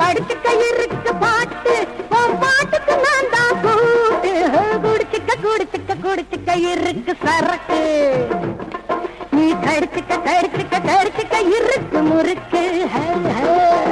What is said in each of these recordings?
கடிச்சுக்க இருக்கு பாட்டு உன் பாட்டுக்கு நான் தான் கூட்டு குடிச்சுக்க குடிச்சுக்க குடிச்சுக்க இருக்கு சரக்கு நீ கடிச்சுக்க கடிச்சுக்க கடிச்சுக்க இருக்கு முறுக்கு ஹே, ஹே.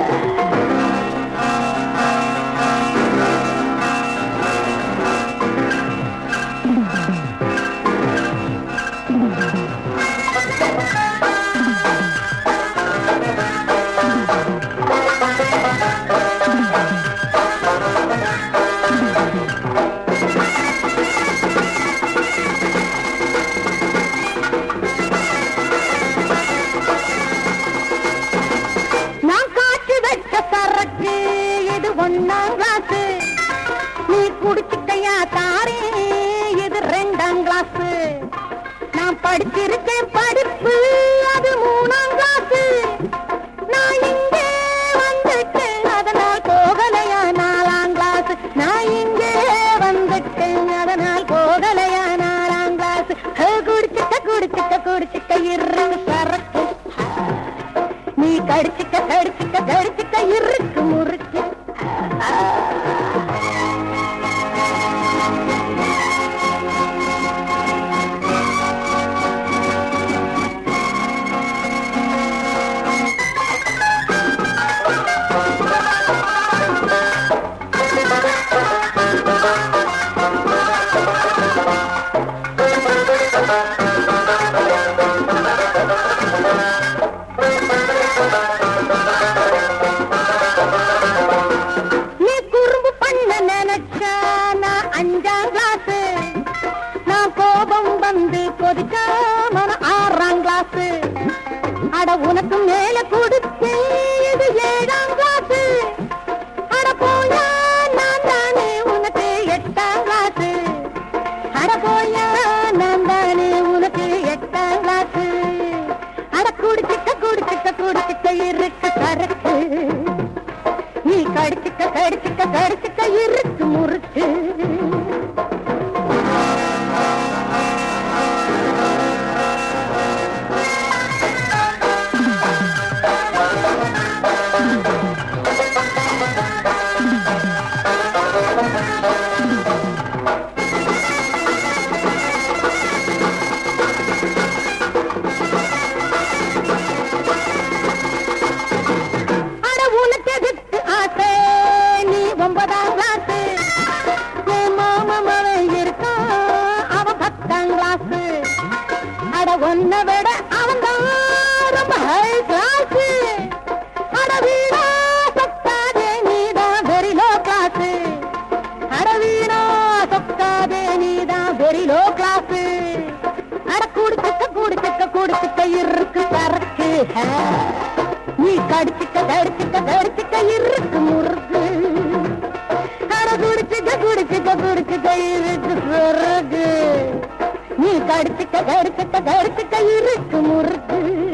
நான் காற்று வச்ச சரக்கு இது ஒன்னாம் கிளாஸ் நீ குடிச்சுக்கையா தாரே இது ரெண்டாம் கிளாஸ் நான் படிச்சிருக்கேன் படிப்பு அது மூணாம் கிளாஸ் நான் இங்கே வந்துட்டேன் அதனால் போகலையா நாலாம் கிளாஸ் நான் இங்கே வந்துட்டேன் அதனால் போகலையா நாலாம் கிளாஸ் குடிச்சுக்க குடிச்சுக்க குடிச்சுக்க இருக்கு சரக்கு நீ கடிச்சுக்க கடிச்சுக்க கடிச்சுக்க இருக்கு முறுக்கு நீ குறும்பு பண்ண நினைச்சா நான் அஞ்சாம் கிளாஸ் நான் கோபம் வந்து கொதிச்சா மன ஆறாம் கிளாஸ் அட உனக்கு மேல கொடுத்து இது ஏழாம் கிளாஸ் அட போயா நான் தானே உனக்கு எட்டாம் கிளாஸ் அட போயா நான் தானே உனக்கு எட்டாம் கிளாஸ் அட குடிச்சுக்க குடிச்சுக்க குடிச்சுக்க இருக்கு சரக்கு நீ கடிச்சுக்க கடிச்சுக்க கடிச்சுக்க இருக்கு முறுக்கு அட உனக்கு எதுக்கு ஆசை நீ ஒன்பதாம் கிளாஸ் என் மாமன் அவன் இருக்கான் அவன் பத்தாம் கிளாஸ் அட ஒன்ன விட அவன் தான் ரொம்ப ஹை கிளாஸ் அட வீணா சொக்காதே நீதான் வெரி லோ கிளாஸ் அட வீணா சொக்காதே நீதான் வெரி லோ கிளாஸ் அட குடிச்சுக்க குடிச்சுக்க குடிச்சுக்க இருக்கு சரக்கு ஹே. நீ கடிச்சுக்க கடிச்சுக்க கடிச்சுக்க இருக்கு முறுக்கு அட குடிச்சுக்க குடிச்சுக்க குடிச்சுக்க இருக்கு சரக்கு நீ கடிச்சுக்க கடிச்சுக்க கடிச்சுக்க இருக்கு முறுக்கு